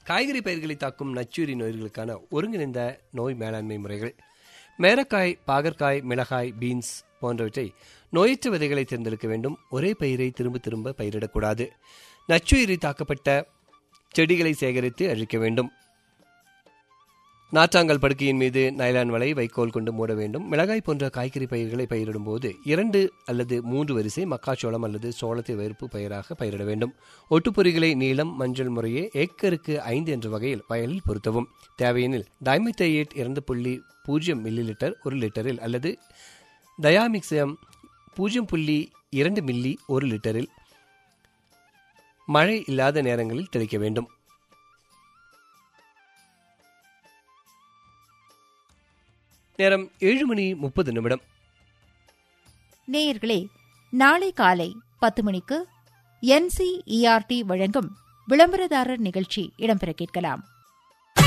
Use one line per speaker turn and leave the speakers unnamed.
காய்கறி பயிர்களை தாக்கும் நச்சுயிரி நோய்களுக்கான ஒருங்கிணைந்த நோய் மேலாண்மை முறைகள் மேரக்காய் பாகற்காய் மிளகாய் பீன்ஸ் போன்றவற்றை நோயற்ற விதைகளை தேர்ந்தெடுக்க வேண்டும் ஒரே பயிரை திரும்ப திரும்ப பயிரிடக்கூடாது நச்சுயிரி தாக்கப்பட்ட செடிகளை சேகரித்து அழிக்க வேண்டும் நாற்றாங்கல் படுக்கையின் மீது நைலான் வலை வைக்கோல் கொண்டு மூட வேண்டும் மிளகாய் போன்ற காய்கறி பயிர்களை பயிரிடும் போது இரண்டு அல்லது மூன்று வரிசை மக்காச்சோளம் அல்லது சோளத்தை வெறுப்பு பயிராக பயிரிட வேண்டும் ஒட்டுப்பொறிகளை நீளம் மஞ்சள் முறையே ஏக்கருக்கு ஐந்து என்ற வகையில் வயலில் பொருத்தவும் தேவையெனில் டைமித்தையேட் இரண்டு புள்ளி பூஜ்ஜியம் மில்லி லிட்டர் ஒரு லிட்டரில் அல்லது டயாமிக்சியம் பூஜ்ஜியம் புள்ளி இரண்டு மில்லி ஒரு லிட்டரில் மழை இல்லாத நேரங்களில் தெளிக்க வேண்டும் நேரம் ஏழு மணி முப்பது நிமிடம்
நேயர்களே நாளை காலை பத்து மணிக்கு என்சிஇஆர்டி வழங்கும் விளம்பரதாரர் நிகழ்ச்சி இடம்பெற கேட்கலாம்